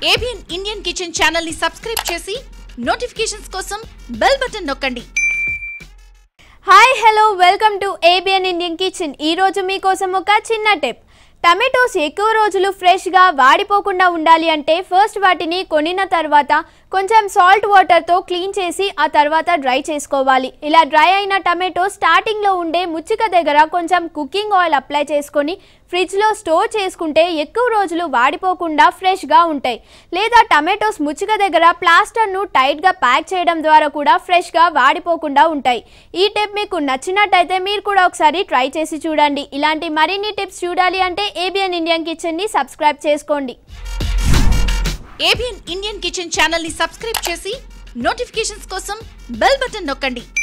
ABN Indian kitchen channel ని subscribe చేసి notifications కోసం బెల్ బటన్ నొక్కండి hi hello welcome to ABN Indian kitchen ఈ రోజు మీకోసం ఒక చిన్న టిప్ టమాటోస్ ఎక్కువ రోజులు ఫ్రెష్గా వాడిపోకుండా ఉండాలి అంటే ఫస్ట్ వాటిని కొనిన తర్వాత కొంచెం సాల్ట్ వాటర్తో క్లీన్ చేసి ఆ తర్వాత డ్రై చేసుకోవాలి ఇలా డ్రై అయిన టమాటో స్టార్టింగ్లో ఉండే ముచ్చిక దగ్గర కొంచెం కుకింగ్ ఆయిల్ అప్లై చేసుకొని ఫ్రిడ్జ్లో స్టోర్ చేసుకుంటే ఎక్కువ రోజులు వాడిపోకుండా ఫ్రెష్గా ఉంటాయి లేదా టమాటోస్ ముచ్చిక దగ్గర ప్లాస్టర్ను టైట్గా ప్యాక్ చేయడం ద్వారా కూడా ఫ్రెష్గా వాడిపోకుండా ఉంటాయి ఈ టిప్ మీకు నచ్చినట్టయితే మీరు కూడా ఒకసారి ట్రై చేసి చూడండి ఇలాంటి మరిన్ని టిప్స్ చూడాలి అంటే ఏబిఎన్ ఇండియన్ కిచెన్ని సబ్స్క్రైబ్ చేసుకోండి ఏబిఎన్ ఇండియన్ కిచెన్ ఛానల్ ని సబ్స్క్రైబ్ చేసి నోటిఫికేషన్స్ కోసం బెల్ బటన్ నొక్కండి